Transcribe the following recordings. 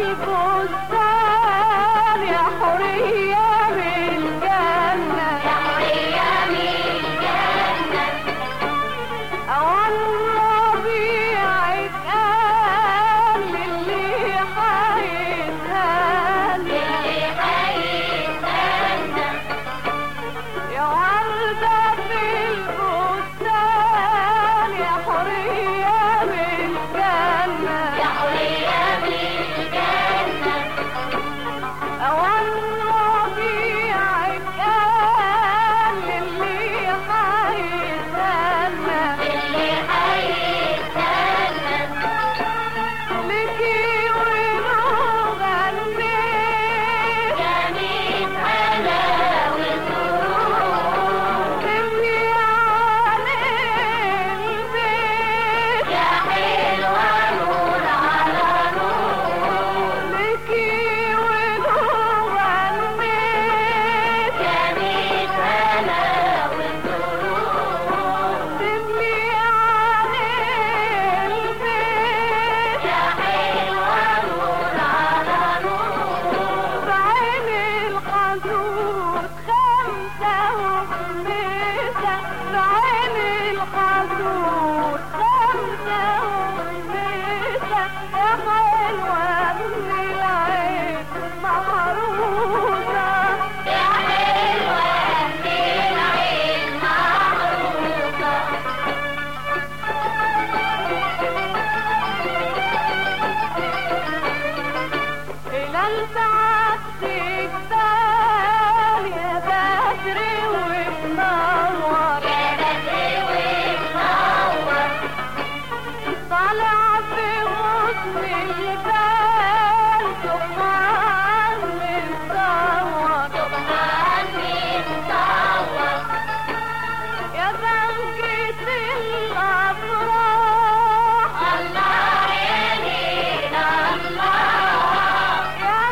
البستان يا حورية بالجنة يا حورية من الجنة والربيع اتقال للي حيتهنى اللي حيستنى يا وردة في البستان يا حورية بالجنة يا حورية من الجنة والربيع اتقال للي حيتهنى اللي حيستنى لكي ولو غنيت جميل هلا وسرور تبني عليه البيت يا حلوة نور على نور لكي ولو غنيت جميل هلا وسرور تبني عليه البيت يا حلوة نور على نور بعين الحدود خمسة وخمسة بعين الحدود خمسة وخمسة يا حلوة من العين محروسة يا حلوة من العين محروسة إلى الساعة تكتال يا بدر وتنور يا بدر وتنور طالع في غصن البال سبحان متصور سبحان متصور يا بهجة الأفراح الله يا ليل الله يا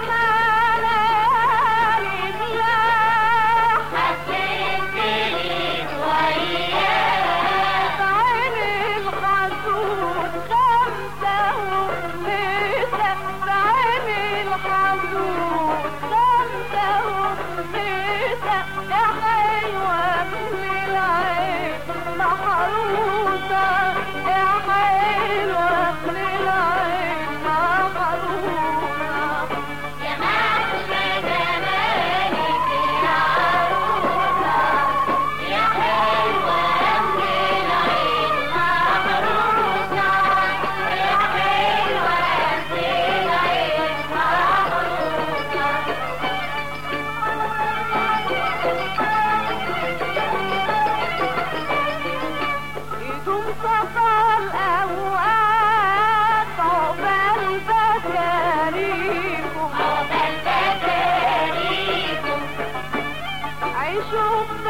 ملالي بلاح حسيت ليك وياك بعين الحدود خمسة وخمسة بعين الحدود خمسة وخمسة يا حلوة من العين محروسة يا حلوة من العين محروسة يا محلى جمالك يا عروسة يا حلوة من العين محروسة يا حلوة من العين محروسة يدوم صفا الأوقات عقبال بكاريكم عقبال تكاريكم عيشوا